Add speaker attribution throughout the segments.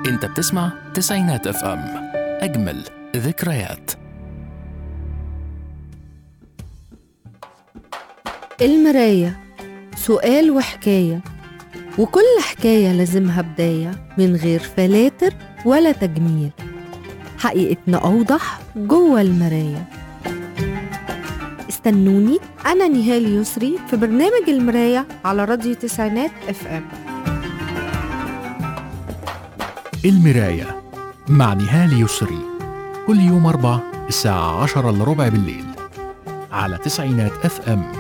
Speaker 1: انت بتسمع تسعينات اف ام اجمل ذكريات
Speaker 2: المراية سؤال وحكاية وكل حكاية لازمها بداية من غير فلاتر ولا تجميل حقيقتنا أوضح جوه المراية استنوني أنا نهال يسري في برنامج المراية على راديو تسعينات اف ام
Speaker 1: المراية مع نهال يسري كل يوم أربع الساعة عشرة إلا ربع بالليل على تسعينات اف ام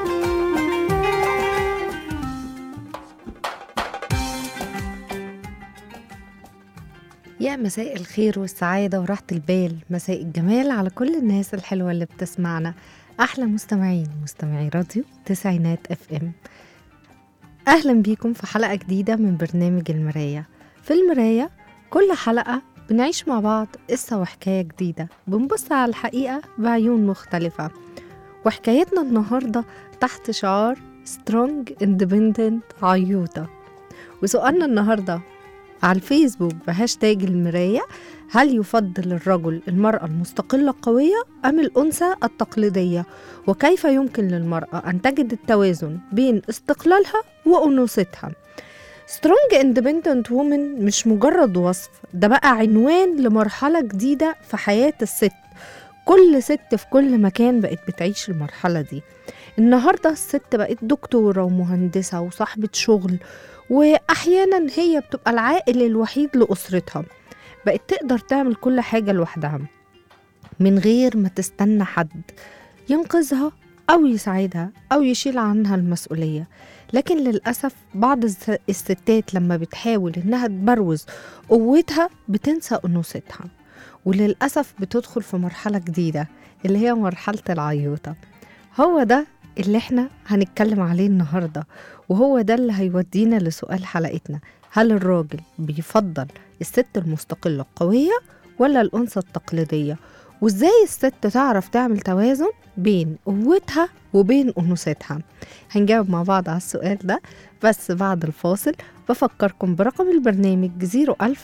Speaker 2: يا مساء الخير والسعادة وراحة البال مساء الجمال على كل الناس الحلوة اللي بتسمعنا أحلى مستمعين مستمعي راديو تسعينات اف ام أهلا بيكم في حلقة جديدة من برنامج المراية في المراية كل حلقة بنعيش مع بعض قصة وحكاية جديدة بنبص على الحقيقة بعيون مختلفة وحكايتنا النهاردة تحت شعار سترونج اندبندنت عيوطة وسؤالنا النهارده على الفيسبوك بهاشتاج المراية هل يفضل الرجل المرأة المستقلة القوية أم الأنثى التقليدية وكيف يمكن للمرأة أن تجد التوازن بين استقلالها وأنوثتها سترونج اندبندنت وومن مش مجرد وصف ده بقى عنوان لمرحلة جديدة في حياة الست كل ست في كل مكان بقت بتعيش المرحلة دي النهاردة الست بقت دكتورة ومهندسة وصاحبة شغل واحيانا هي بتبقى العائل الوحيد لاسرتها بقت تقدر تعمل كل حاجه لوحدها من غير ما تستنى حد ينقذها او يساعدها او يشيل عنها المسؤوليه لكن للاسف بعض الس- الستات لما بتحاول انها تبروز قوتها بتنسى انوثتها وللاسف بتدخل في مرحله جديده اللي هي مرحله العيوطه هو ده اللي احنا هنتكلم عليه النهارده وهو ده اللي هيودينا لسؤال حلقتنا هل الراجل بيفضل الست المستقلة القوية ولا الأنثى التقليدية وازاي الست تعرف تعمل توازن بين قوتها وبين أنوثتها هنجاوب مع بعض على السؤال ده بس بعد الفاصل بفكركم برقم البرنامج 01000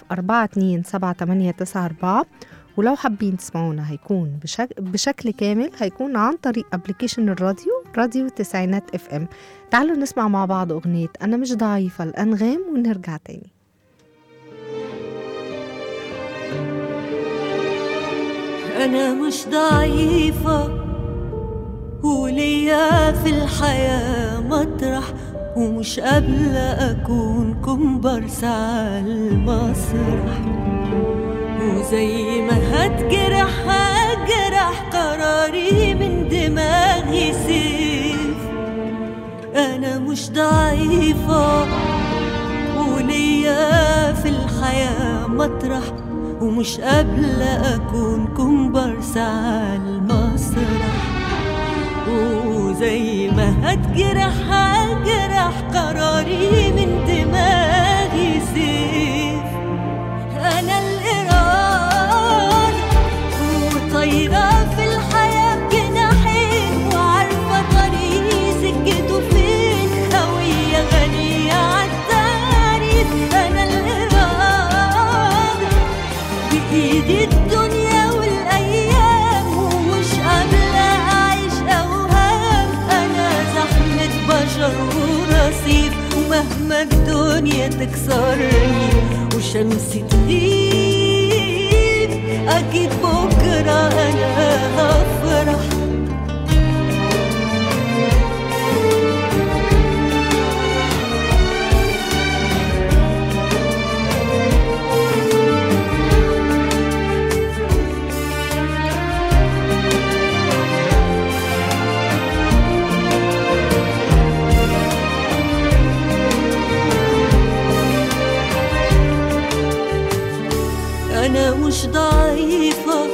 Speaker 2: 427 ولو حابين تسمعونا هيكون بشك... بشكل كامل هيكون عن طريق ابلكيشن الراديو راديو تسعينات اف ام تعالوا نسمع مع بعض أغنية أنا مش ضعيفة الأنغام ونرجع تاني
Speaker 3: أنا مش ضعيفة وليا في الحياة مطرح ومش قابلة أكون كومبارس على المسرح وزي ما هتجرح هجرح قراري من دماغي سيف أنا مش ضعيفة وليا في الحياة مطرح ومش قابلة أكون كومبارس على المسرح وزي ما هتجرح هجرح قراري من دماغي سيف أنا الإرادة وطايرة في الحياة بجناحين وعارفة طريقي سكته فين هوية غنية عالتعريف أنا الإرادة بإيدي الدنيا والأيام ومش قابلة أعيش أوهام أنا زحمة بشر ورصيف ومهما الدنيا تكسرني وشمسي تغيب أكيد بكرة أنا هفرح أنا مش ضعيفة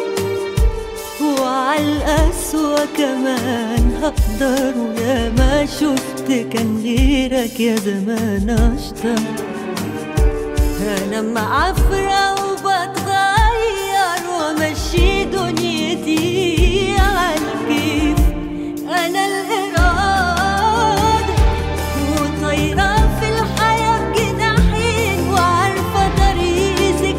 Speaker 3: وعالقسوة كمان هقدر ويا ما شفت كان غيرك يا زمان أشطر أنا معفرة وبتغير ومشي دنيتي عالكيف أنا الإرادة وطايرة في الحياة بجناحين وعارفة طريقي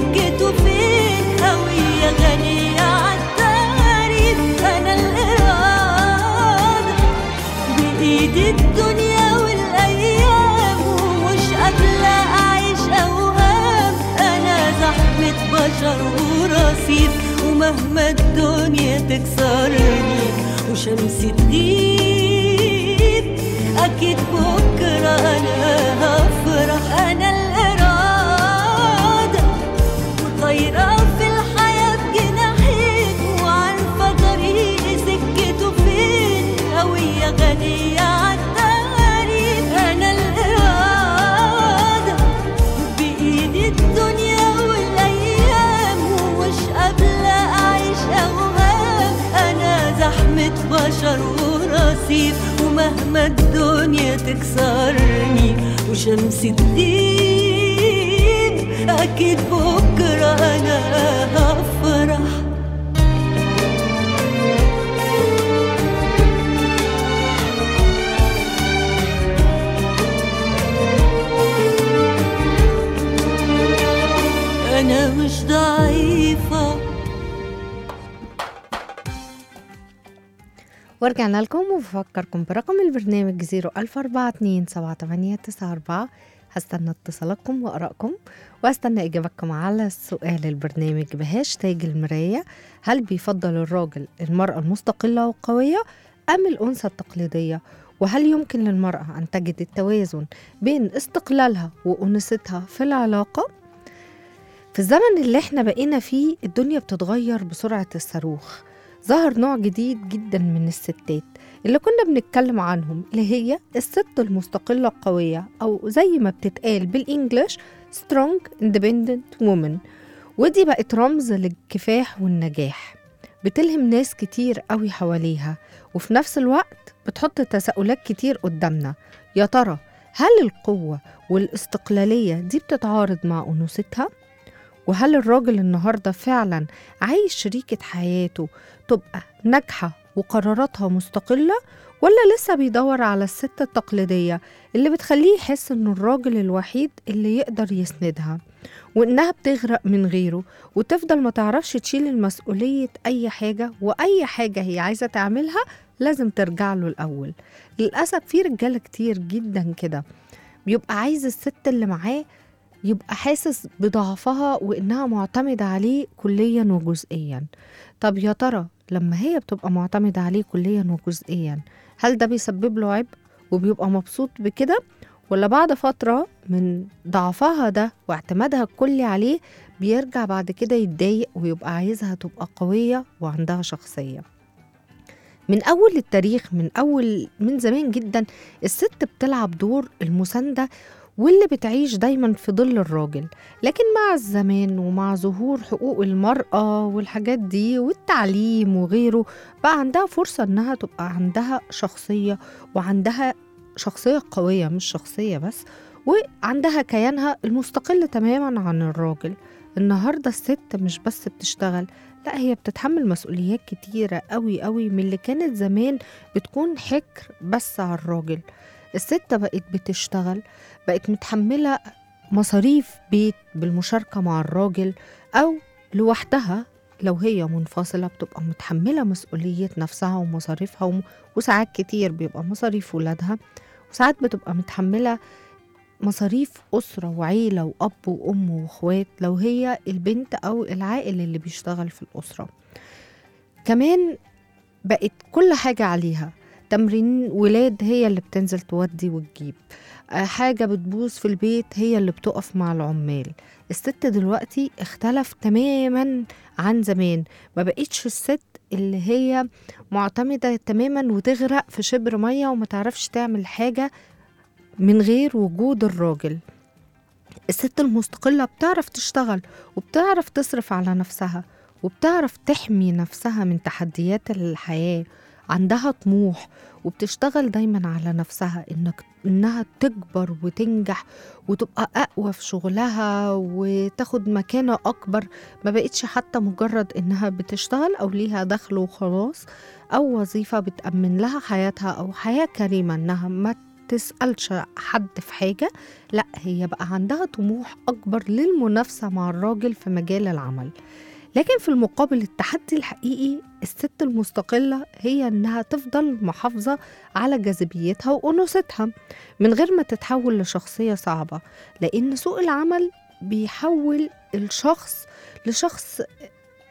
Speaker 3: تكسرني وشمسي تغيب أكيد بكرة أنا هفرح أنا الإرادة وطايرة في الحياة بجناحين وعارفة طريقي سكته فين هوية غنية عالتغاريب أنا الإرادة بإيدي الدنيا والأيام ومش قابلة أعيش أوهام أنا زحمة بشر ورصيف ومهما الدنيا تكسرني وشمسي تغيب أكيد بكرة أنا هفرح أنا مش ضعيفة
Speaker 2: ورجعنا لكم وبفكركم برقم البرنامج 004278994 هستنى اتصالاتكم وآرائكم وهستنى إجابتكم على سؤال البرنامج بهاشتاج المراية هل بيفضل الراجل المرأة المستقلة والقوية أم الأنثى التقليدية وهل يمكن للمرأة أن تجد التوازن بين استقلالها وأنوثتها في العلاقة؟ في الزمن اللي احنا بقينا فيه الدنيا بتتغير بسرعة الصاروخ ظهر نوع جديد جدا من الستات اللي كنا بنتكلم عنهم اللي هي الست المستقلة القوية أو زي ما بتتقال بالإنجلش strong independent woman ودي بقت رمز للكفاح والنجاح بتلهم ناس كتير قوي حواليها وفي نفس الوقت بتحط تساؤلات كتير قدامنا يا ترى هل القوة والاستقلالية دي بتتعارض مع أنوثتها؟ وهل الراجل النهارده فعلا عايش شريكة حياته تبقى ناجحة وقراراتها مستقلة ولا لسه بيدور على الست التقليدية اللي بتخليه يحس انه الراجل الوحيد اللي يقدر يسندها وانها بتغرق من غيره وتفضل ما تعرفش تشيل المسؤولية اي حاجة واي حاجة هي عايزة تعملها لازم ترجع له الاول للأسف في رجالة كتير جدا كده بيبقى عايز الست اللي معاه يبقى حاسس بضعفها وإنها معتمدة عليه كليا وجزئيا طب يا ترى لما هي بتبقى معتمدة عليه كليا وجزئيا هل ده بيسبب له عبء وبيبقى مبسوط بكده ولا بعد فترة من ضعفها ده واعتمادها الكلي عليه بيرجع بعد كده يتضايق ويبقى عايزها تبقى قوية وعندها شخصية من أول التاريخ من أول من زمان جدا الست بتلعب دور المساندة واللي بتعيش دايما في ظل الراجل لكن مع الزمان ومع ظهور حقوق المرأة والحاجات دي والتعليم وغيره بقى عندها فرصة انها تبقى عندها شخصية وعندها شخصية قوية مش شخصية بس وعندها كيانها المستقل تماما عن الراجل النهاردة الست مش بس بتشتغل لا هي بتتحمل مسؤوليات كتيرة قوي قوي من اللي كانت زمان بتكون حكر بس على الراجل الست بقت بتشتغل بقت متحملة مصاريف بيت بالمشاركة مع الراجل أو لوحدها لو هي منفصلة بتبقى متحملة مسؤولية نفسها ومصاريفها وم- وساعات كتير بيبقى مصاريف ولادها وساعات بتبقى متحملة مصاريف أسرة وعيلة وأب وأم وأخوات لو هي البنت أو العائل اللي بيشتغل في الأسرة كمان بقت كل حاجة عليها تمرين ولاد هي اللي بتنزل تودي وتجيب آه، حاجة بتبوظ في البيت هي اللي بتقف مع العمال الست دلوقتي اختلف تماما عن زمان ما بقتش الست اللي هي معتمدة تماما وتغرق في شبر مية وما تعرفش تعمل حاجة من غير وجود الراجل الست المستقلة بتعرف تشتغل وبتعرف تصرف على نفسها وبتعرف تحمي نفسها من تحديات الحياة عندها طموح وبتشتغل دايما على نفسها انك انها تكبر وتنجح وتبقى اقوى في شغلها وتاخد مكانة اكبر ما بقتش حتى مجرد انها بتشتغل او ليها دخل وخلاص او وظيفة بتأمن لها حياتها او حياة كريمة انها ما تسألش حد في حاجة لا هي بقى عندها طموح أكبر للمنافسة مع الراجل في مجال العمل لكن في المقابل التحدي الحقيقي الست المستقلة هي إنها تفضل محافظة على جاذبيتها وأنوثتها من غير ما تتحول لشخصية صعبة لأن سوق العمل بيحول الشخص لشخص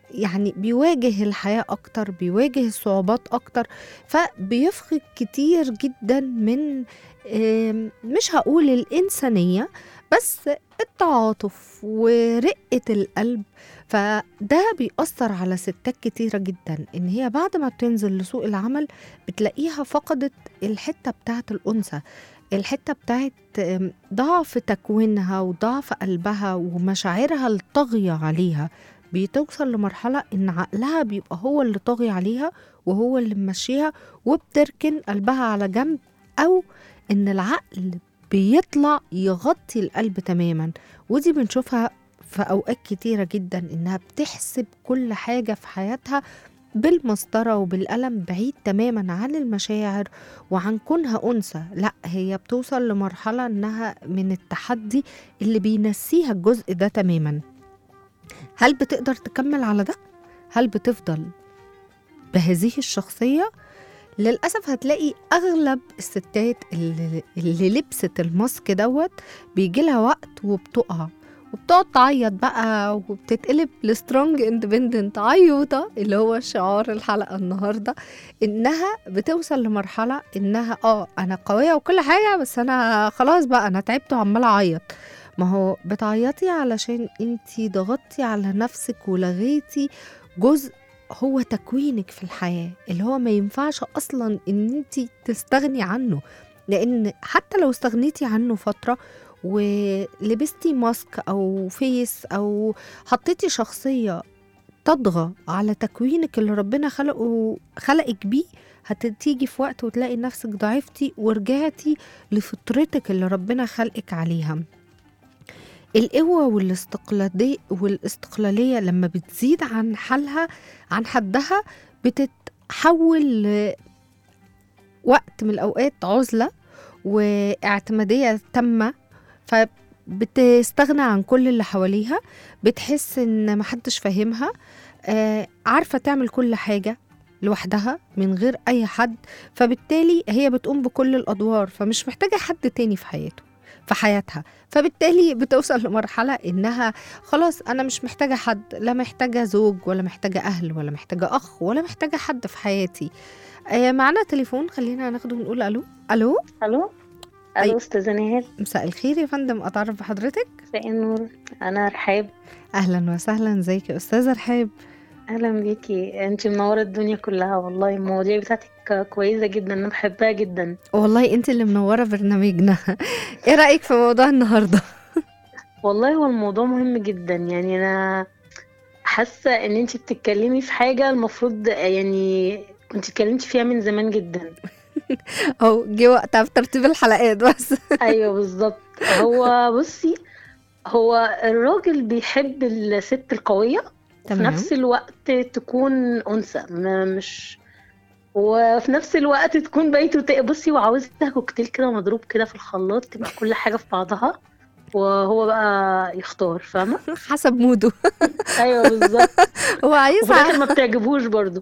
Speaker 2: يعني بيواجه الحياة أكتر بيواجه الصعوبات أكتر فبيفقد كتير جدا من آم، مش هقول الإنسانية بس التعاطف ورقة القلب فده بيأثر على ستات كتيرة جدا إن هي بعد ما بتنزل لسوق العمل بتلاقيها فقدت الحتة بتاعت الأنثى الحتة بتاعت آم، ضعف تكوينها وضعف قلبها ومشاعرها الطاغية عليها بتوصل لمرحلة إن عقلها بيبقى هو اللي طاغي عليها وهو اللي ممشيها وبتركن قلبها على جنب أو إن العقل بيطلع يغطي القلب تماما ودي بنشوفها في أوقات كتيرة جدا إنها بتحسب كل حاجة في حياتها بالمسطرة وبالقلم بعيد تماما عن المشاعر وعن كونها أنثى لا هي بتوصل لمرحلة إنها من التحدي اللي بينسيها الجزء ده تماما هل بتقدر تكمل على ده؟ هل بتفضل بهذه الشخصية؟ للأسف هتلاقي أغلب الستات اللي, اللي لبست الماسك دوت بيجي لها وقت وبتقع وبتقعد تعيط بقى وبتتقلب لسترونج اندبندنت عيوطة اللي هو شعار الحلقة النهاردة إنها بتوصل لمرحلة إنها اه أنا قوية وكل حاجة بس أنا خلاص بقى أنا تعبت وعمالة أعيط ما هو بتعيطي علشان انتي ضغطتي على نفسك ولغيتي جزء هو تكوينك في الحياة اللي هو ما ينفعش أصلا إن انتي تستغني عنه لأن حتى لو استغنيتي عنه فترة ولبستي ماسك أو فيس أو حطيتي شخصية تطغى على تكوينك اللي ربنا خلقه خلقك بيه هتيجي في وقت وتلاقي نفسك ضعفتي ورجعتي لفطرتك اللي ربنا خلقك عليها القوة والاستقلالية والاستقلالية لما بتزيد عن حالها عن حدها بتتحول لوقت من الأوقات عزلة واعتمادية تامة فبتستغنى عن كل اللي حواليها بتحس ان محدش فاهمها آه عارفة تعمل كل حاجة لوحدها من غير أي حد فبالتالي هي بتقوم بكل الأدوار فمش محتاجة حد تاني في حياته في حياتها فبالتالي بتوصل لمرحلة إنها خلاص أنا مش محتاجة حد لا محتاجة زوج ولا محتاجة أهل ولا محتاجة أخ ولا محتاجة حد في حياتي آه معنا تليفون خلينا ناخده ونقول ألو ألو
Speaker 4: الو
Speaker 2: أي.
Speaker 4: الو استاذه نهال
Speaker 2: مساء الخير يا فندم أتعرف بحضرتك
Speaker 4: مساء النور انا رحاب
Speaker 2: أهلا وسهلا ازيك يا أستاذة رحاب
Speaker 4: اهلا بيكي انت منوره الدنيا كلها والله المواضيع بتاعتك كويسه جدا انا بحبها جدا
Speaker 2: والله أنت اللي منورة برنامجنا إيه رأيك في موضوع النهاردة؟
Speaker 4: والله هو الموضوع مهم جدا يعني انا حاسه ان انت بتتكلمي في حاجه المفروض يعني كنت اتكلمتي فيها من زمان جدا
Speaker 2: أو جه وقتها في ترتيب الحلقات بس
Speaker 4: ايوه بالظبط هو بصي هو الراجل بيحب الست القويه في
Speaker 2: تمام
Speaker 4: نفس الوقت تكون أنثى ما مش وفي نفس الوقت تكون بيته ت- بصي وعاوزها كوكتيل كده مضروب كده في الخلاط تبقى كل حاجة في بعضها وهو بقى يختار فاهمة؟
Speaker 2: حسب موده
Speaker 4: أيوه بالظبط
Speaker 2: هو
Speaker 4: وفي
Speaker 2: عايزها
Speaker 4: الآخر ما بتعجبوش برضو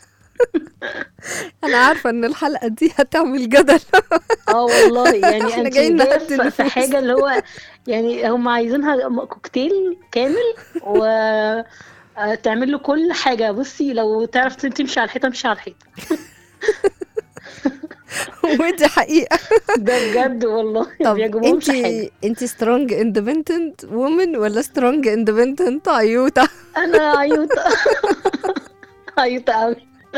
Speaker 2: أنا عارفة إن الحلقة دي هتعمل جدل
Speaker 4: اه والله يعني
Speaker 2: إحنا
Speaker 4: انت
Speaker 2: جايين
Speaker 4: جاية
Speaker 2: نهدي
Speaker 4: في في
Speaker 2: النفوس.
Speaker 4: حاجة اللي هو يعني هم عايزينها كوكتيل كامل و آه، تعمل له كل حاجة بصي لو تعرف تمشي على الحيطة امشي على الحيطة
Speaker 2: ودي حقيقة
Speaker 4: ده بجد والله ما
Speaker 2: طب
Speaker 4: بيعجبهمش
Speaker 2: انت
Speaker 4: حاجة
Speaker 2: انت سترونج اندبندنت وومن ولا سترونج اندبندنت عيوطة
Speaker 4: انا عيوطة عيوطة قوي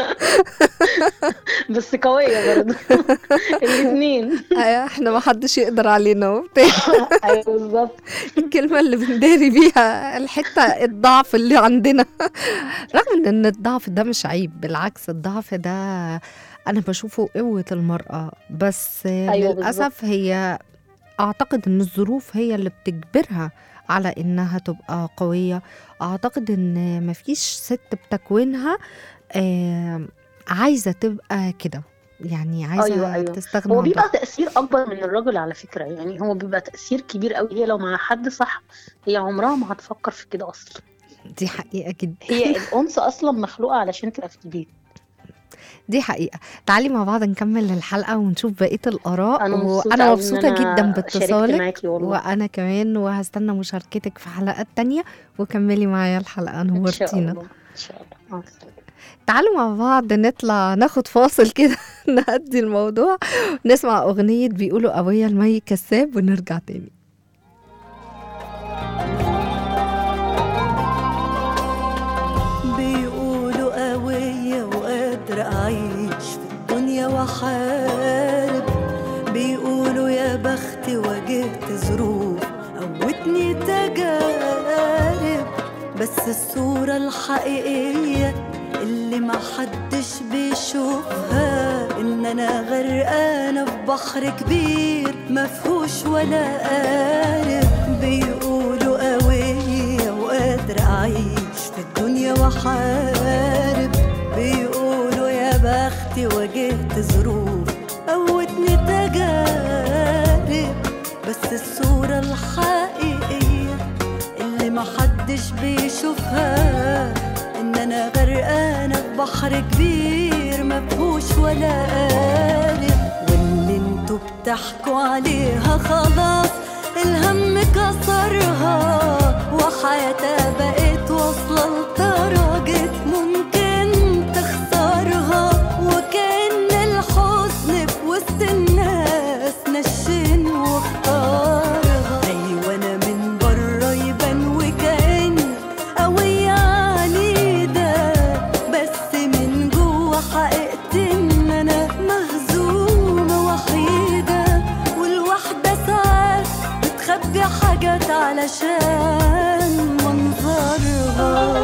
Speaker 4: بس قوية برضه الاتنين
Speaker 2: احنا ما حدش يقدر علينا وبتاع
Speaker 4: ايوه بالظبط
Speaker 2: الكلمة اللي بنداري بيها الحتة الضعف اللي عندنا رغم ان الضعف ده مش عيب بالعكس الضعف ده انا بشوفه قوة المرأة بس
Speaker 4: أيوة
Speaker 2: للأسف هي اعتقد ان الظروف هي اللي بتجبرها على انها تبقى قوية اعتقد ان مفيش ست بتكوينها آه عايزة تبقى كده يعني عايزة
Speaker 4: أيوة، أيوة.
Speaker 2: تستغنى
Speaker 4: هو
Speaker 2: عن
Speaker 4: بيبقى
Speaker 2: ضعف.
Speaker 4: تأثير أكبر من الراجل على فكرة يعني هو بيبقى تأثير كبير قوي هي لو مع حد صح هي عمرها ما هتفكر في كده أصلا
Speaker 2: دي حقيقة جدا
Speaker 4: هي الأنثى أصلا مخلوقة علشان تبقى في البيت
Speaker 2: دي حقيقة تعالي مع بعض نكمل الحلقة ونشوف بقية الآراء
Speaker 4: أنا مبسوطة
Speaker 2: وأنا
Speaker 4: أوي إن
Speaker 2: مبسوطة
Speaker 4: أنا
Speaker 2: جدا
Speaker 4: شاركت
Speaker 2: باتصالك
Speaker 4: معاكي والله
Speaker 2: وأنا كمان وهستنى مشاركتك في حلقات تانية وكملي معايا الحلقة
Speaker 4: إن شاء
Speaker 2: نورتينا
Speaker 4: الله إن شاء الله مع السلامة.
Speaker 2: تعالوا مع بعض نطلع ناخد فاصل كده نهدي الموضوع نسمع أغنية بيقولوا قوية المي كساب ونرجع تاني
Speaker 3: بيقولوا قوية وقادرة أعيش في الدنيا وأحارب بيقولوا يا بختي واجهت ظروف قوتني تجارب بس الصورة الحقيقية اللي محدش بيشوفها إن أنا غرقانة في بحر كبير مفهوش ولا قارب بيقولوا قوية وقادرة أعيش في الدنيا وأحارب بيقولوا يا بختي واجهت ظروف قوتني تجارب بس الصورة الحقيقية اللي محدش بيشوفها ان انا غرقانة في بحر كبير مفهوش ولا قارب واللي انتوا بتحكوا عليها خلاص الهم كسرها وحياتها بقت واصلة لدرجة ممكن تخسرها وكأن الحزن في وسط الناس نشن واختارها أيوة أنا من بره يبان وكأن قوية عنيدة بس من جوه حقيقتي إن أنا مهزومة وحيدة والواحدة ساعات بتخبي حاجات علشان منظرها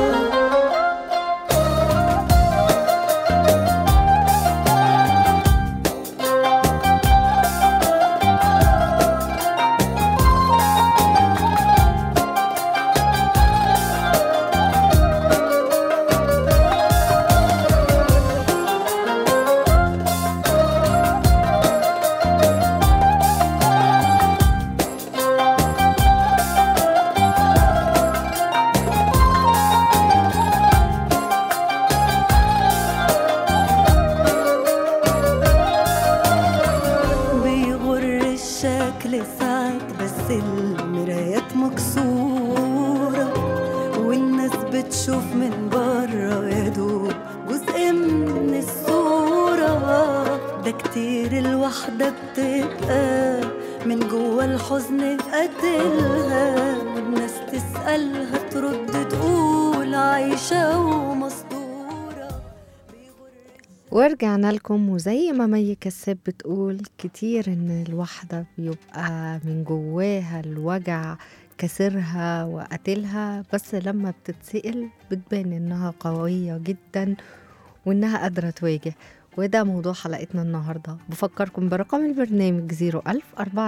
Speaker 3: بيغر الشكل ساعات بس المرايات مكسورة والناس بتشوف من بره يا دوب جزء من الصورة ده كتير الوحدة بتبقى من جوه الحزن قتلها والناس تسألها ترد تقول عايشة ومصدورة
Speaker 2: ورجعنا لكم وزي ما مي كساب بتقول كتير ان الواحدة بيبقى من جواها الوجع كسرها وقتلها بس لما بتتسأل بتبان انها قوية جدا وانها قادرة تواجه وده موضوع حلقتنا النهاردة بفكركم برقم البرنامج 01000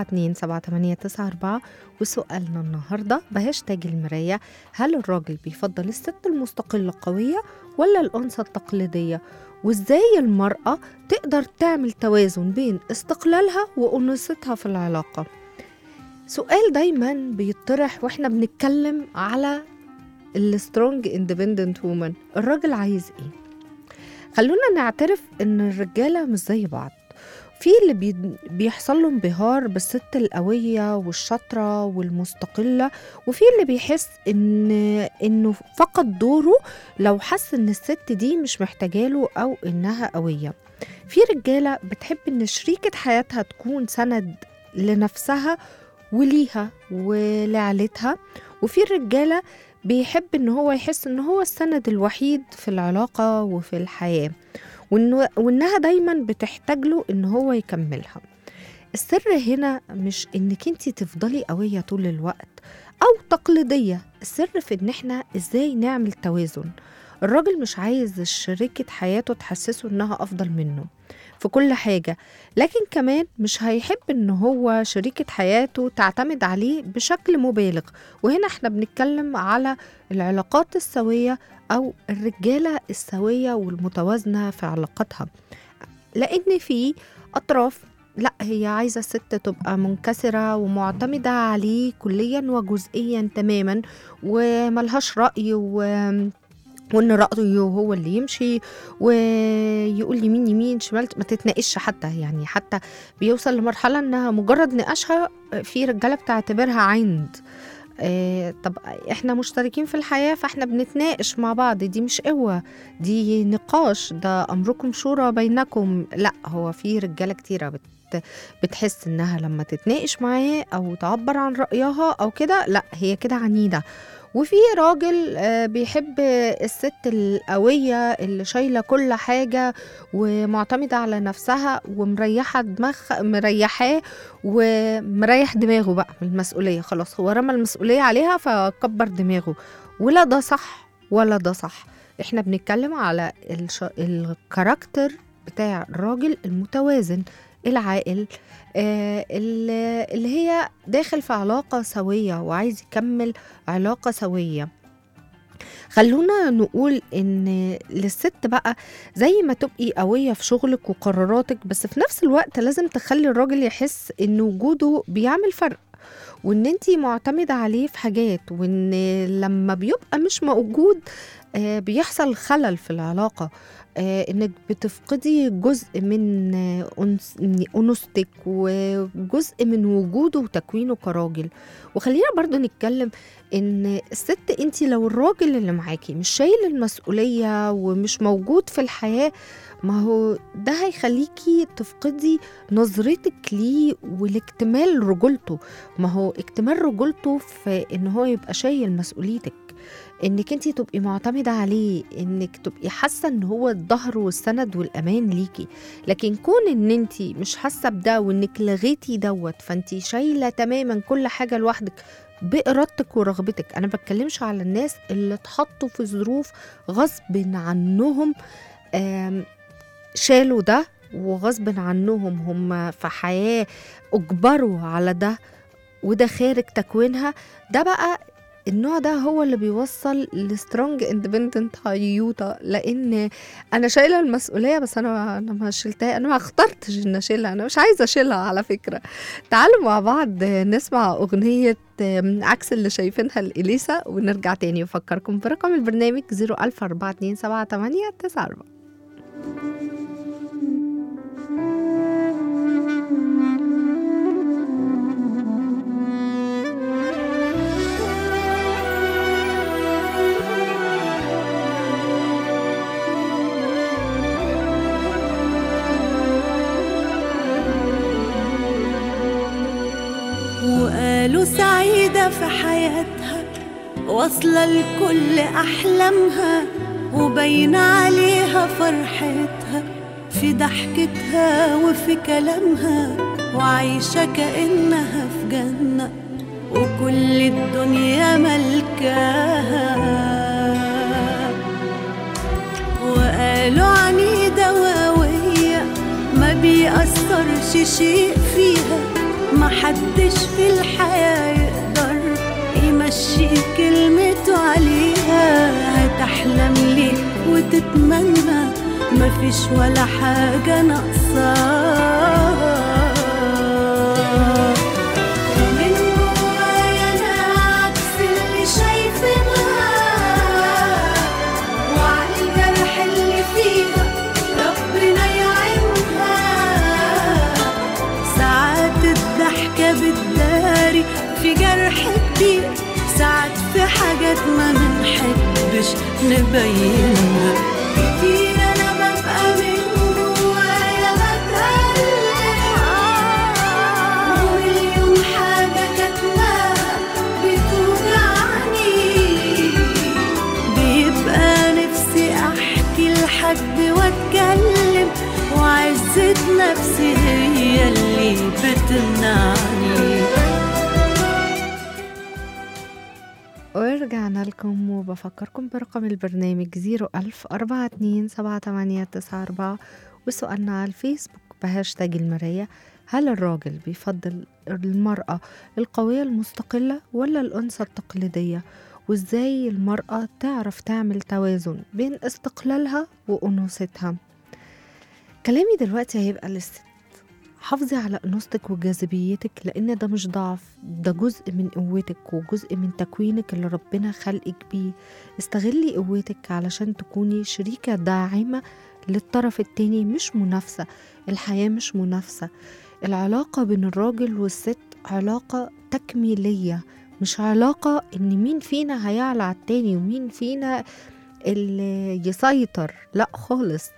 Speaker 2: 427 وسؤالنا النهاردة بهاشتاج المراية هل الراجل بيفضل الست المستقلة القوية ولا الأنثى التقليدية وازاي المرأة تقدر تعمل توازن بين استقلالها وأنوثتها في العلاقة سؤال دايما بيطرح واحنا بنتكلم على السترونج اندبندنت وومن الراجل عايز ايه خلونا نعترف ان الرجالة مش زي بعض في اللي بي بيحصل له انبهار بالست القوية والشاطرة والمستقلة وفي اللي بيحس ان انه فقد دوره لو حس ان الست دي مش محتاجاله او انها قوية في رجالة بتحب ان شريكة حياتها تكون سند لنفسها وليها ولعيلتها وفي الرجالة بيحب ان هو يحس ان هو السند الوحيد في العلاقة وفي الحياة وإنه وانها دايما بتحتاج له ان هو يكملها السر هنا مش انك انت تفضلي قوية طول الوقت او تقليدية السر في ان احنا ازاي نعمل توازن الراجل مش عايز شريكة حياته تحسسه انها افضل منه في كل حاجة لكن كمان مش هيحب ان هو شريكة حياته تعتمد عليه بشكل مبالغ وهنا احنا بنتكلم على العلاقات السوية او الرجالة السوية والمتوازنة في علاقتها لان في اطراف لا هي عايزة الست تبقى منكسرة ومعتمدة عليه كليا وجزئيا تماما وملهاش رأي و وان رايه هو اللي يمشي ويقول يمين يمين شمال ما تتناقش حتى يعني حتى بيوصل لمرحله انها مجرد نقاشها في رجاله بتعتبرها عند آه طب احنا مشتركين في الحياه فاحنا بنتناقش مع بعض دي مش قوه دي نقاش ده امركم شورى بينكم لا هو في رجاله كتيره بت بتحس انها لما تتناقش معاه او تعبر عن رايها او كده لا هي كده عنيده وفي راجل آه، بيحب الست القوية اللي شايلة كل حاجة ومعتمدة على نفسها ومريحة دماغ مريحاه ومريح دماغه بقى من المسؤولية خلاص هو رمى المسؤولية عليها فكبر دماغه ولا ده صح ولا ده صح احنا بنتكلم على الش... الكاركتر بتاع الراجل المتوازن العاقل آه، اللي اللي هي داخل في علاقة سوية وعايز يكمل علاقة سوية خلونا نقول ان للست بقى زي ما تبقي قوية في شغلك وقراراتك بس في نفس الوقت لازم تخلي الراجل يحس ان وجوده بيعمل فرق وان انتي معتمدة عليه في حاجات وان لما بيبقى مش موجود آه، بيحصل خلل في العلاقة آه، انك بتفقدي جزء من آه، أنس- من انوثتك وجزء من وجوده وتكوينه كراجل وخلينا برضو نتكلم ان الست انت لو الراجل اللي معاكي مش شايل المسؤولية ومش موجود في الحياة ما هو ده هيخليكي تفقدي نظرتك ليه والاكتمال رجولته ما هو اكتمال رجولته في ان هو يبقى شايل مسؤوليتك انك انت تبقي معتمده عليه انك تبقي حاسه ان هو الظهر والسند والامان ليكي لكن كون ان انت مش حاسه بده وانك لغيتي دوت فانت شايله تماما كل حاجه لوحدك بإرادتك ورغبتك أنا بتكلمش على الناس اللي اتحطوا في ظروف غصب عنهم آم، شالوا ده وغصب عنهم هم في حياة أجبروا على ده وده خارج تكوينها ده بقى النوع ده هو اللي بيوصل لسترونج اندبندنت هيوتا لان انا شايله المسؤوليه بس انا انا ما شلتها انا ما اخترتش ان اشيلها انا مش عايزه اشيلها على فكره تعالوا مع بعض نسمع اغنيه عكس اللي شايفينها الاليسا ونرجع تاني افكركم برقم البرنامج 004278994
Speaker 3: وقالوا سعيدة في حياتها واصلة لكل أحلامها وبين عليها فرحتها في ضحكتها وفي كلامها وعايشة كأنها في جنة وكل الدنيا ملكاها وقالوا عنيدة وقوية ما بيأثرش شيء فيها محدش في الحياة يقدر يمشي كلمته عليها هتحلم ليه وتتمنى مفيش ولا حاجة ناقصاها ومن جوايا أنا عكس اللي شايفينها وعلى الجرح اللي فيها ربنا يعينها ساعات الضحكة بتداري في جرح كتير ساعات في حاجات ما بنحبش نبينها كتير أنا ببقى من جوايا بتألم ومليون حاجة كاتماها بتوجعني بيبقى نفسي احكي لحد واتكلم وعزة نفسي هي اللي بتمنعني
Speaker 2: ورجعنا لكم وبفكركم برقم البرنامج 010427894 وسؤالنا على الفيسبوك بهاشتاج المراية هل الراجل بيفضل المرأة القوية المستقلة ولا الأنثى التقليدية وإزاي المرأة تعرف تعمل توازن بين استقلالها وأنوثتها كلامي دلوقتي هيبقى للست حافظي على أنوثتك وجاذبيتك لأن ده مش ضعف ده جزء من قوتك وجزء من تكوينك اللي ربنا خلقك بيه استغلي قوتك علشان تكوني شريكة داعمة للطرف التاني مش منافسة الحياة مش منافسة العلاقة بين الراجل والست علاقة تكميلية مش علاقة ان مين فينا هيعلى على التاني ومين فينا اللي يسيطر لا خالص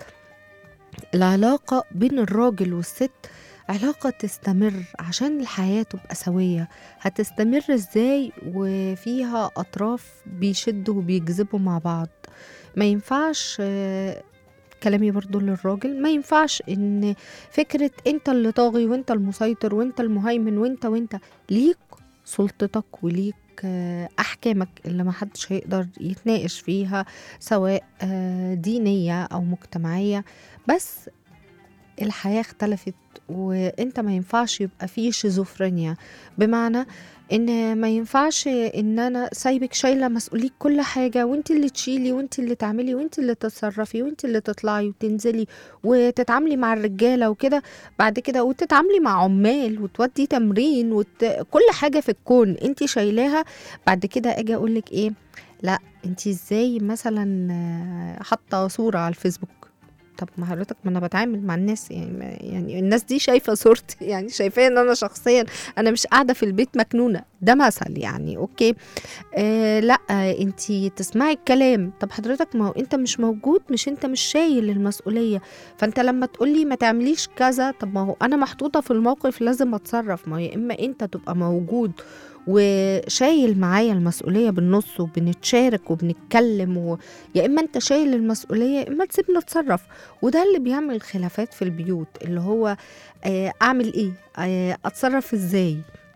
Speaker 2: العلاقة بين الراجل والست علاقة تستمر عشان الحياة تبقى سوية هتستمر ازاي وفيها أطراف بيشدوا وبيجذبوا مع بعض ما ينفعش آه، كلامي برضو للراجل ما ينفعش ان فكرة انت اللي طاغي وانت المسيطر وانت المهيمن وانت وانت ليك سلطتك وليك آه، احكامك اللي ما حدش هيقدر يتناقش فيها سواء آه، دينية او مجتمعية بس الحياة اختلفت وانت ما ينفعش يبقى فيه شيزوفرينيا بمعنى ان ما ينفعش ان انا سايبك شايله مسؤوليه كل حاجه وانت اللي تشيلي وانت اللي تعملي وانت اللي تتصرفي وانت اللي تطلعي وتنزلي وتتعاملي مع الرجاله وكده بعد كده وتتعاملي مع عمال وتودي تمرين وت... كل حاجه في الكون انت شايلاها بعد كده اجي اقول لك ايه لا انت ازاي مثلا آه، حاطه صوره على الفيسبوك طب ما حضرتك ما انا بتعامل مع الناس يعني ما- يعني الناس دي شايفه صورتي يعني شايفاه ان انا شخصيا انا مش قاعده في البيت مكنونه ده مثل يعني اوكي آه لا انت تسمعي الكلام طب حضرتك ما هو انت مش موجود مش انت مش شايل المسؤوليه فانت لما تقولي ما تعمليش كذا طب ما هو انا محطوطه في الموقف لازم اتصرف ما هو يا اما انت تبقى موجود وشايل معايا المسؤولية بالنص وبنتشارك وبنتكلم و... يا إما أنت شايل المسؤولية يا إما تسيبني أتصرف وده اللي بيعمل خلافات في البيوت اللي هو آه، أعمل إيه آه، أتصرف إزاي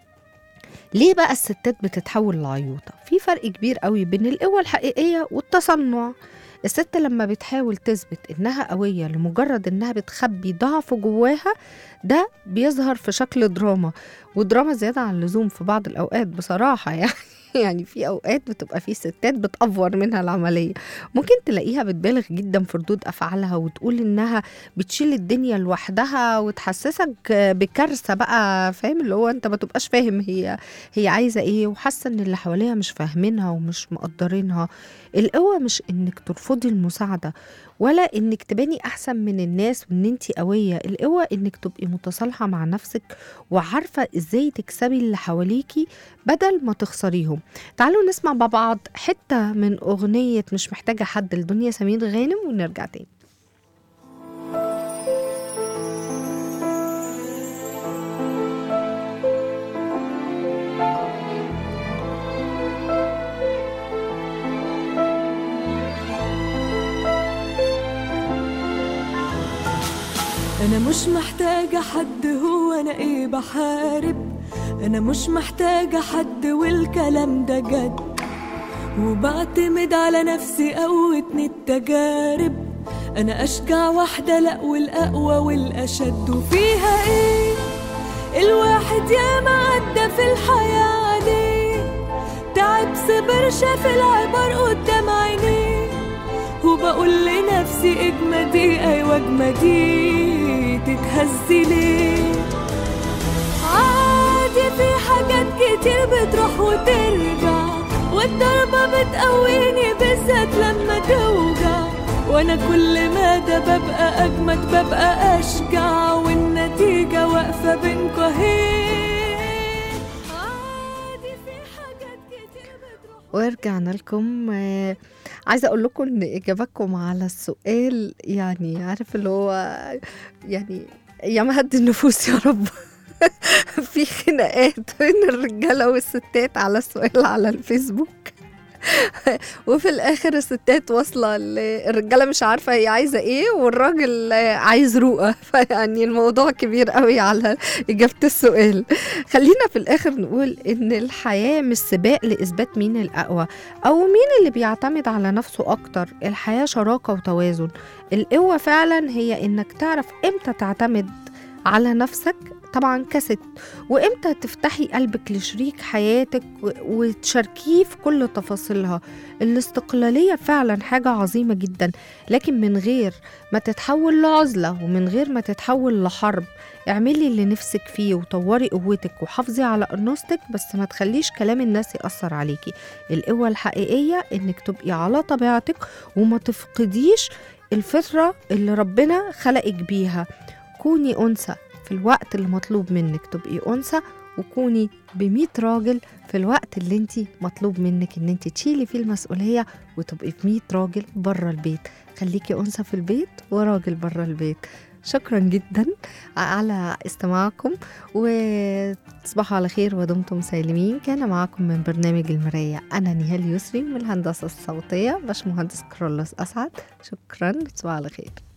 Speaker 2: ليه بقى الستات بتتحول لعيوطة في فرق كبير قوي بين القوة الحقيقية والتصنع الست لما بتحاول تثبت انها قوية لمجرد انها بتخبي ضعف جواها ده بيظهر في شكل دراما ودراما زيادة عن اللزوم في بعض الأوقات بصراحة يعني يعني في أوقات بتبقى في ستات بتأفور منها العملية ممكن تلاقيها بتبالغ جدا في ردود أفعالها وتقول إنها بتشيل الدنيا لوحدها وتحسسك بكارثة بقى فاهم اللي هو أنت ما تبقاش فاهم هي هي عايزة إيه وحاسة إن اللي حواليها مش فاهمينها ومش مقدرينها القوة مش إنك ترفضي المساعدة ولا إنك تباني أحسن من الناس وإن أنت قوية القوة إنك تبقي متصالحة مع نفسك وعارفة إزاي تكسبي اللي حواليكي بدل ما تخسريهم تعالوا نسمع مع بعض حتة من أغنية مش محتاجة حد لدنيا سمير غانم ونرجع تاني
Speaker 3: انا مش محتاجة حد هو انا ايه بحارب انا مش محتاجة حد والكلام ده جد وبعتمد على نفسي قوتني التجارب انا اشجع واحدة لا والاقوى والاشد وفيها ايه الواحد ياما عدى في الحياة عليه تعب صبر شاف العبر قدام عينيه وبقول لنفسي اجمدي ايوه اجمدي تتهزي ليه عادي في حاجات كتير بتروح وترجع والضربة بتقويني بالذات لما توجع وانا كل ما ده ببقى اجمد ببقى اشجع والنتيجة واقفة بينكوا اهي عادي في حاجات كتير بتروح
Speaker 2: ورجعنا لكم آه، عايزه اقول لكم ان اجابتكم على السؤال يعني عارف اللي هو يعني يا مهد النفوس يا رب في خناقات بين الرجاله والستات على السؤال على الفيسبوك وفي الاخر الستات واصله ل- الرجاله مش عارفه هي عايزه ايه والراجل آه، عايز رؤى فيعني الموضوع كبير قوي على اجابه السؤال خلينا في الاخر نقول ان الحياه مش سباق لاثبات مين الاقوى او مين اللي بيعتمد على نفسه اكتر الحياه شراكه وتوازن القوه فعلا هي انك تعرف امتى تعتمد على نفسك طبعا كست وامتى تفتحي قلبك لشريك حياتك و- وتشاركيه في كل تفاصيلها الاستقلالية فعلا حاجة عظيمة جدا لكن من غير ما تتحول لعزلة ومن غير ما تتحول لحرب اعملي اللي نفسك فيه وطوري قوتك وحافظي على انوثتك بس ما تخليش كلام الناس يأثر عليكي القوة الحقيقية انك تبقي على طبيعتك وما تفقديش الفطرة اللي ربنا خلقك بيها كوني أنثى في الوقت اللي مطلوب منك تبقي أنثى وكوني بمية راجل في الوقت اللي انت مطلوب منك ان انت تشيلي فيه المسؤولية وتبقي بمية راجل بره البيت خليكي أنثى في البيت وراجل بره البيت شكرا جدا على استماعكم وتصبحوا على خير ودمتم سالمين كان معكم من برنامج المراية أنا نهال يسري من الهندسة الصوتية باشمهندس كرولوس أسعد شكرا تصبحوا على خير